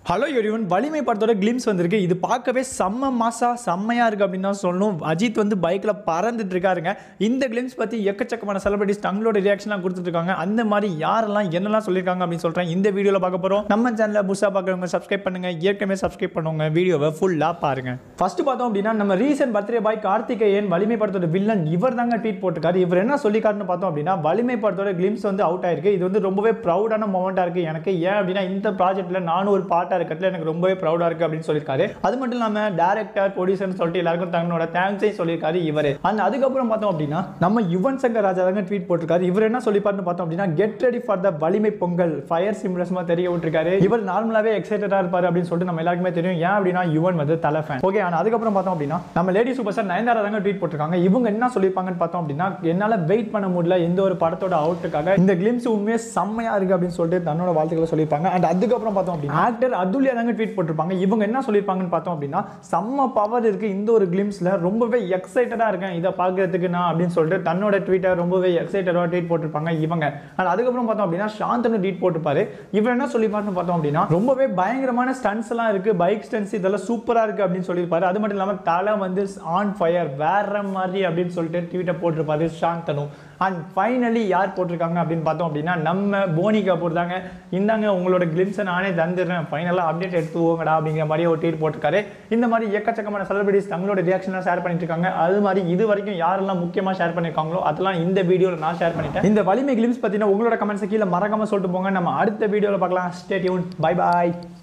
hello everyone வலிமை படத்தோட glimpse வந்திருக்கு இது பார்க்கவே செம்ம மாசா செம்மையா இருக்கு அப்படின்னு தான் சொல்லணும் அஜித் வந்து பைக்கில் பறந்துட்டு இருக்காருங்க இந்த கிளிம்ஸ் பற்றி எக்கச்சக்கமான செலிபிரிட்டிஸ் தங்களோட ரியாக்ஷன்லாம் கொடுத்துட்டு இருக்காங்க அந்த மாதிரி யாரெல்லாம் என்னெல்லாம் சொல்லியிருக்காங்க அப்படின்னு சொல்கிறேன் இந்த வீடியோவில் பார்க்க போகிறோம் நம்ம சேனலில் புதுசாக பார்க்குறவங்க சப்ஸ்கிரைப் பண்ணுங்க ஏற்கனவே சப்ஸ்கிரைப் பண்ணுவாங்க வீடியோவை ஃபுல்லாக பாருங்க ஃபர்ஸ்ட் பார்த்தோம் அப்படின்னா நம்ம ரீசன்ட் பர்த்டே பாய் கார்த்திகேயன் வலிமை படத்தோட வில்லன் இவர் தாங்க ட்வீட் போட்டிருக்காரு இவர் என்ன சொல்லிக்காருன்னு பார்த்தோம் அப்படின்னா வலிமை படத்தோட கிளிம்ஸ் வந்து அவுட் ஆயிருக்கு இது வந்து ரொம்பவே ப்ரௌடான மூமெண்ட்டாக இருக்குது எனக்கு ஏன் அப்படின்னா இந்த ப்ராஜெக்ட்டில் நானும் ஒரு பாட்டாக இருக்கிறதுல எனக்கு ரொம்பவே ப்ரௌடாக இருக்குது அப்படின்னு சொல்லியிருக்காரு அது மட்டும் இல்லாமல் டேரக்டர் ப்ரொடியூசர்னு சொல்லிட்டு எல்லாருக்கும் தன்னோட தேங்க்ஸையும் சொல்லியிருக்காரு இவர் அந்த அதுக்கப்புறம் பார்த்தோம் அப்படின்னா நம்ம யுவன் சங்கர் ராஜா தாங்க ட்வீட் போட்டிருக்காரு இவர் என்ன சொல்லிப்பாருன்னு பார்த்தோம் அப்படின்னா கெட் ரெடி ஃபார் த வலிமை பொங்கல் ஃபயர் சிம்ரஸ்மா தெரிய விட்டுருக்காரு இவர் நார்மலாகவே எக்ஸைட்டடாக இருப்பார் அப்படின்னு சொல்லிட்டு நம்ம எல்லாருக்குமே தெரியும் ஏன் அப்படின்னா யுவன் வந்து தலை ஃபேன் ஓகே ஆனால் அதுக்கப்புறம் பார்த்தோம் அப்படின்னா நம்ம லேடி சூப்பர் ஸ்டார் நயன்தாரா தாங்க ட்வீட் போட்டிருக்காங்க இவங்க என்ன சொல்லியிருப்பாங்கன்னு பார்த்தோம் அப்படின்னா என்னால் வெயிட் பண்ண முடியல எந்த ஒரு படத்தோட அவுட்டுக்காக இந்த கிளிம்ஸ் உண்மையே செம்மையா இருக்கு அப்படின்னு சொல்லிட்டு தன்னோட வாழ்த்துக்களை சொல்லியிருப்பாங்க அண்ட் அதுக்கப்புறம் பார்த்தோம் அப்படின்னா ஆக்டர் அதுல்யா தாங்க ட்வீட் போட்டிருப்பாங்க இவங்க என்ன சொல்லியிருப்பாங்கன்னு பார்த்தோம் அப்படின்னா செம்ம பவர் இருக்கு இந்த ஒரு கிளிம்ஸ்ல ரொம்பவே எக்ஸைட்டடா இருக்கேன் இதை பார்க்கறதுக்கு நான் அப்படின்னு சொல்லிட்டு தன்னோட ட்வீட்டை ரொம்பவே எக்ஸைட்டடாக ட்வீட் போட்டிருப்பாங்க இவங்க அண்ட் அதுக்கப்புறம் பார்த்தோம் அப்படின்னா சாந்தனு ட்வீட் போட்டிருப்பாரு இவர் என்ன சொல்லியிருப்பாருன்னு பார்த்தோம் அப்படின்னா ரொம்பவே பயங்கரமான ஸ்டன்ஸ் எல்லாம் இருக்கு பைக் ஸ்டன்ஸ் இதெல்லாம் சூப்பரா இருக்கு அப்படின்னு சொல்லியிருப்பாரு அது மட்டும் இல்லாமல் தலை வந்து ஆன் ஃபயர் வேற மாதிரி அப்படின்னு சொல்லிட்டு ட்வீட்டை போட்டிருப்பாரு சாந்தனு அண்ட் ஃபைனலி யார் போட்டிருக்காங்க அப்படின்னு பார்த்தோம் அப்படின்னா நம்ம போனி கபூர் தாங்க இந்தாங்க உங்களோட கிளிம்ஸை நானே தந்துடுறேன் ஃபைனலாக அப்டேட் எடுத்து போங்கடா அப்படிங்கிற மாதிரி ஒரு ட்வீட் போட்டிருக்காரு இந்த மாதிரி எக்கச்சக்கமான செலிபிரிட்டிஸ் தங்களோட ரியாக்ஷன்லாம் ஷேர் பண்ணிட்டு இருக்காங்க அது மாதிரி இது வரைக்கும் யாரெல்லாம் முக்கியமாக ஷேர் பண்ணியிருக்காங்களோ அதெல்லாம் இந்த வீடியோவில் நான் ஷேர் பண்ணிட்டேன் இந்த வலிமை கிளிம்ஸ் பற்றின உங்களோட கமெண்ட்ஸ் கீழே மறக்காம சொல்லிட்டு போங்க நம்ம அடுத்த வீடியோவில் பார்க்கலாம் ஸ்டே டியூன் பை பாய்